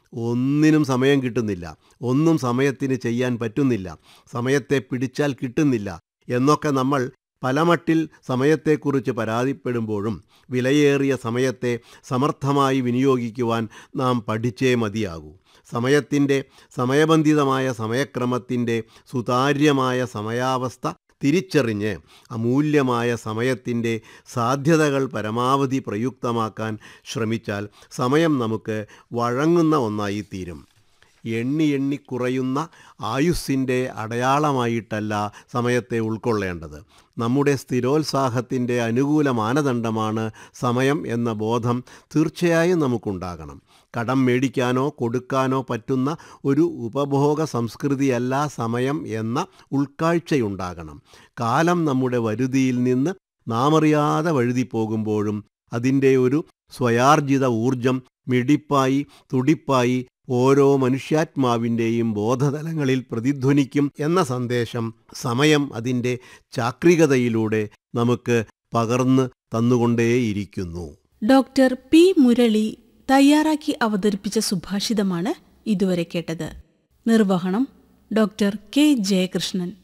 ഒന്നിനും സമയം കിട്ടുന്നില്ല ഒന്നും സമയത്തിന് ചെയ്യാൻ പറ്റുന്നില്ല സമയത്തെ പിടിച്ചാൽ കിട്ടുന്നില്ല എന്നൊക്കെ നമ്മൾ പലമട്ടിൽ സമയത്തെക്കുറിച്ച് പരാതിപ്പെടുമ്പോഴും വിലയേറിയ സമയത്തെ സമർത്ഥമായി വിനിയോഗിക്കുവാൻ നാം പഠിച്ചേ മതിയാകൂ സമയത്തിൻ്റെ സമയബന്ധിതമായ സമയക്രമത്തിൻ്റെ സുതാര്യമായ സമയാവസ്ഥ തിരിച്ചറിഞ്ഞ് അമൂല്യമായ സമയത്തിൻ്റെ സാധ്യതകൾ പരമാവധി പ്രയുക്തമാക്കാൻ ശ്രമിച്ചാൽ സമയം നമുക്ക് വഴങ്ങുന്ന ഒന്നായി തീരും എണ്ണി എണ്ണി കുറയുന്ന ആയുസ്സിൻ്റെ അടയാളമായിട്ടല്ല സമയത്തെ ഉൾക്കൊള്ളേണ്ടത് നമ്മുടെ സ്ഥിരോത്സാഹത്തിൻ്റെ അനുകൂല മാനദണ്ഡമാണ് സമയം എന്ന ബോധം തീർച്ചയായും നമുക്കുണ്ടാകണം കടം മേടിക്കാനോ കൊടുക്കാനോ പറ്റുന്ന ഒരു ഉപഭോഗ സംസ്കൃതിയല്ല സമയം എന്ന ഉൾക്കാഴ്ചയുണ്ടാകണം കാലം നമ്മുടെ വരുതിയിൽ നിന്ന് നാമറിയാതെ വഴുതി പോകുമ്പോഴും അതിൻ്റെ ഒരു സ്വയാർജിത ഊർജം മിടിപ്പായി തുടിപ്പായി ഓരോ മനുഷ്യാത്മാവിൻ്റെയും ബോധതലങ്ങളിൽ പ്രതിധ്വനിക്കും എന്ന സന്ദേശം സമയം അതിൻ്റെ ചാക്രികതയിലൂടെ നമുക്ക് പകർന്ന് തന്നുകൊണ്ടേയിരിക്കുന്നു ഡോക്ടർ പി മുരളി തയ്യാറാക്കി അവതരിപ്പിച്ച സുഭാഷിതമാണ് ഇതുവരെ കേട്ടത് നിർവഹണം ഡോക്ടർ കെ ജയകൃഷ്ണൻ